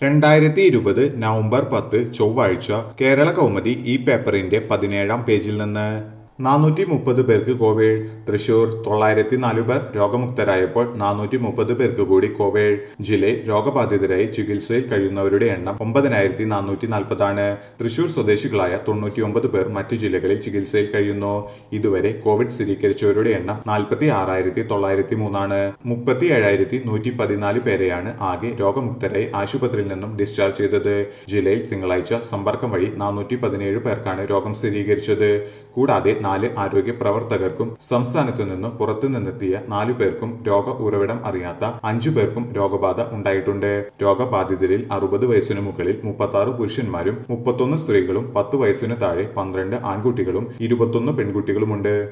രണ്ടായിരത്തി ഇരുപത് നവംബർ പത്ത് ചൊവ്വാഴ്ച കേരള കൗമുദി ഈ പേപ്പറിന്റെ പതിനേഴാം പേജിൽ നിന്ന് നാനൂറ്റി മുപ്പത് പേർക്ക് കോവിഡ് തൃശൂർ തൊള്ളായിരത്തി നാല് പേർ രോഗമുക്തരായപ്പോൾ നാനൂറ്റി മുപ്പത് പേർക്ക് കൂടി കോവിഡ് ജില്ലയിൽ രോഗബാധിതരായി ചികിത്സയിൽ കഴിയുന്നവരുടെ എണ്ണം ഒമ്പതിനായിരത്തി നാനൂറ്റി നാൽപ്പതാണ് തൃശൂർ സ്വദേശികളായ തൊണ്ണൂറ്റി ഒമ്പത് പേർ മറ്റു ജില്ലകളിൽ ചികിത്സയിൽ കഴിയുന്നു ഇതുവരെ കോവിഡ് സ്ഥിരീകരിച്ചവരുടെ എണ്ണം നാൽപ്പത്തി ആറായിരത്തി തൊള്ളായിരത്തി മൂന്നാണ് മുപ്പത്തി ഏഴായിരത്തി നൂറ്റി പതിനാല് പേരെയാണ് ആകെ രോഗമുക്തരായി ആശുപത്രിയിൽ നിന്നും ഡിസ്ചാർജ് ചെയ്തത് ജില്ലയിൽ തിങ്കളാഴ്ച സമ്പർക്കം വഴി നാനൂറ്റി പതിനേഴ് പേർക്കാണ് രോഗം സ്ഥിരീകരിച്ചത് കൂടാതെ നാല് ആരോഗ്യ പ്രവർത്തകർക്കും സംസ്ഥാനത്തു നിന്നും പുറത്തു നിന്നെത്തിയ നാലു പേർക്കും രോഗ ഉറവിടം അറിയാത്ത അഞ്ചു പേർക്കും രോഗബാധ ഉണ്ടായിട്ടുണ്ട് രോഗബാധിതരിൽ അറുപത് വയസ്സിനു മുകളിൽ മുപ്പത്തി ആറ് പുരുഷന്മാരും മുപ്പത്തൊന്ന് സ്ത്രീകളും പത്ത് വയസ്സിനു താഴെ പന്ത്രണ്ട് ആൺകുട്ടികളും ഇരുപത്തൊന്ന് പെൺകുട്ടികളുമുണ്ട്